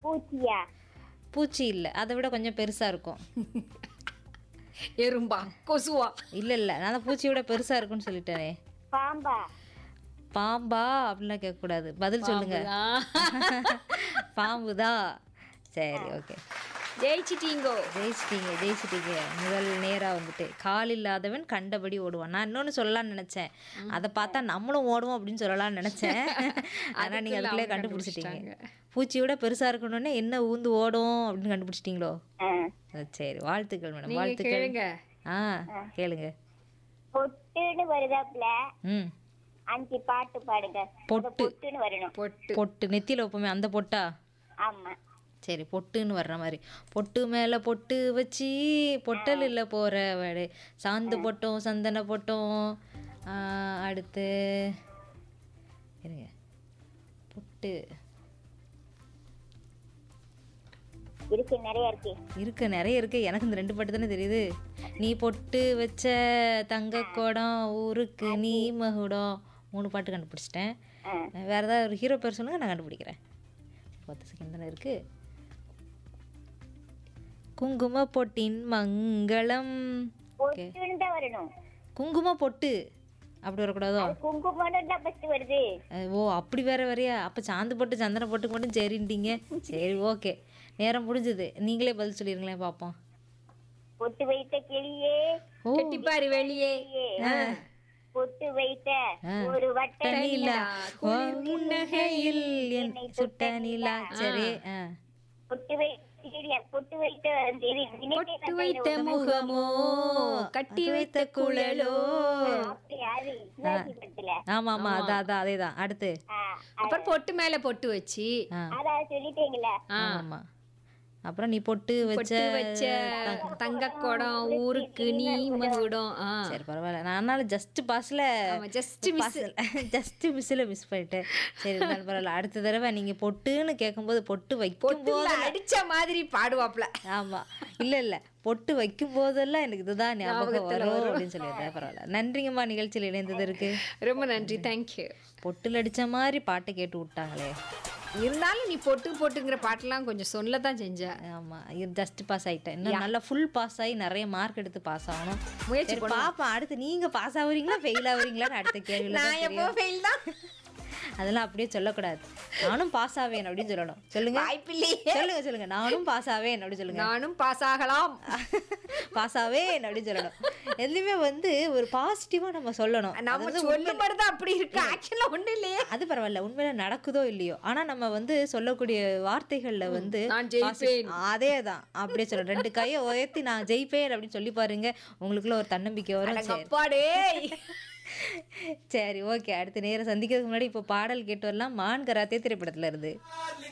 பூச்சியா பூச்சி இல்லை அதை விட கொஞ்சம் பெருசாக இருக்கும் எறும்பா கொசுவா இல்லை இல்லை நான் தான் பூச்சியை விட பெருசாக இருக்கும்னு சொல்லிட்டேனே பாம்பா பாம்பா அப்படிலாம் கேட்கக்கூடாது பதில் சொல்லுங்க பாம்புதான் சரி ஓகே ஜெயிச்சிட்டீங்கோ ஜெயிச்சிட்டீங்க ஜெயிச்சிட்டீங்க முதல் நேராக வந்துட்டு கால் இல்லாதவன் கண்டபடி ஓடுவான் நான் இன்னொன்று சொல்லலாம்னு நினச்சேன் அதை பார்த்தா நம்மளும் ஓடுவோம் அப்படின்னு சொல்லலாம்னு நினச்சேன் ஆனால் நீங்கள் அதுக்குள்ளே கண்டுபிடிச்சிட்டீங்க பூச்சியோட பெருசாக இருக்கணுன்னே என்ன ஊந்து ஓடும் அப்படின்னு கண்டுபிடிச்சிட்டிங்களோ ஆ. அஹ் சரி வாழ்த்துக்கள் மேடம் நீங்க வாழ்த்துக்கள் கேளுங்க ஆ கேளுங்க பொட்டுன்னு வருதாப்புல ம் அஞ்சு பாட்டு பாடுங்க பொட்டு. பொட்டுன்னு வரணும் பொட்டு பொட்டு நெத்தியில் வைப்போமே அந்த பொட்டா ஆமா சரி பொட்டுன்னு வர்ற மாதிரி பொட்டு மேலே பொட்டு வச்சு பொட்டல் இல்லை போகிற வடு சாந்து பொட்டும் சந்தன பொட்டும் ஆ, அடுத்து இருங்க பொட்டு இருக்கு நிறைய இருக்கு இருக்கு நிறைய இருக்கு எனக்கு இந்த ரெண்டு பாட்டு தானே தெரியுது நீ பொட்டு வச்ச தங்க குடம் ஊருக்கு நீ மகுடம் மூணு பாட்டு கண்டுபிடிச்சிட்டேன் ஆ. வேற ஏதாவது ஒரு ஹீரோ பேர் சொல்லுங்க நான் கண்டுபிடிக்கிறேன் பத்து செகண்ட் தானே இருக்கு குங்கும பொட்டின் மங்களம் பொட்டுன்னு தான் வரணும் குங்கும பொட்டு அப்படி வரக்கூடாதோ அது குங்குமம்னு தான் ஃபர்ஸ்ட் வருது அஹ் ஓ அப்படி வேற வரையா அப்போ சாந்து போட்டு சந்தன போட்டுக்கு மட்டும் சரின்ட்டீங்க சரி ஓகே நேரம் முடிஞ்சது நீங்களே பதில் சொல்லிருங்களேன் பார்ப்போம் பொட்டு வைத்த கிளியே ஓ கெட்டிப்பாரு வெளியே கிளியே. பொட்டு வைத்த ஒரு வட்ட நிலா புன்னகையில் என் சுட்ட நிலா சரி ஆ. பொட்டு வைத்த கிளியா பொட்டு வைத்த இது வினைத்தை பொட்டு வைத்த முகமோ கட்டி வைத்த குழலோ அப்படியா? அது சிவாஜி படத்துல ஆமா ஆமா அதான் அதான் அதே தான் அடுத்து ஆ, அப்புறம் பொட்டு மேல பொட்டு வச்சு ஆ அதான் சொல்லிட்டீங்களா ஆமா அப்புறம் நீ பொட்டு வச்ச பொட்டு வச்ச தங்க குடம் ஊருக்கு நீ மகுடம் ஆ சரி பரவாயில்ல நானால ஜஸ்ட் பாஸ்ல ஆமா ஜஸ்ட் மிஸ் ஜஸ்ட் மிஸ்ல மிஸ் பண்ணிட்டேன் சரி இருந்தாலும் பரவாயில்ல அடுத்த தடவை நீங்க பொட்டுன்னு கேட்கும்போது பொட்டு வைக்கும் பொட்டுல அடிச்ச மாதிரி பாடுவாப்ல ஆமா இல்ல இல்ல பொட்டு வைக்கும் போதெல்லாம் எனக்கு இதுதான் ஞாபகம் வரும் அப்படின்னு சொல்லிடுறேன் பரவாயில்ல நன்றிங்கம்மா நிகழ்ச்சியில் இணைந்ததற்கு ரொம்ப நன்றி தேங்க்யூ பொட்டுல அடிச்ச மாதிரி பாட்டை கேட்டு விட்டாங்களே இருந்தாலும் நீ பொட்டு பொட்டுங்கிற பாட்டெல்லாம் கொஞ்சம் சொல்லத்தான் செஞ்ச ஆமா இது ஜஸ்ட் பாஸ் ஆயிட்டேன் இன்னும் நல்லா ஃபுல் பாஸ் ஆகி நிறைய மார்க் எடுத்து பாஸ் ஆகணும் முயற்சி சரி பாப்பா அடுத்து நீங்க பாஸ் ஆகுறீங்களா ஃபெயில் ஆகுறீங்களான்னு அடுத்த கேள்வியில தான் நான் எப்போ தெரியும். ஃபெயில் தான் அதெல்லாம் அப்படியே சொல்லக்கூடாது நானும் பாஸ் ஆவேன் அப்படின்னு சொல்லணும் சொல்லுங்க வாய்ப்பில்லையே சொல்லுங்க சொல்லுங்க நானும் பாஸ் ஆவேன் அப்படின்னு சொல்லுங்க நானும் பாஸ் ஆகலாம் பாஸ் ஆவேன் அப்படின்னு சொல்லணும் எதுலையுமே வந்து ஒரு பாசிட்டிவா நம்ம சொல்லணும் அது நம்ம வந்து சொல்லும் போது அப்படி இருக்கு ஆக்சுவலா ஒண்ணு இல்லையே அது பரவாயில்ல உண்மையில நடக்குதோ இல்லையோ ஆனா நம்ம வந்து சொல்லக்கூடிய வார்த்தைகள்ல வந்து நான் ஜெயிப்பேன். அதே தான் அப்படியே சொல்லணும் ரெண்டு கையை உயர்த்தி நான் ஜெயிப்பேன் அப்படின்னு சொல்லி பாருங்க உங்களுக்குள்ள ஒரு தன்னம்பிக்கை வரும் சரி அப்பாடே சரி ஓகே அடுத்த நேரம் சந்திக்கிறதுக்கு முன்னாடி இப்போ பாடல் கேட்டு வரலாம் மான் கராத்தே திரைப்படத்துல இருந்து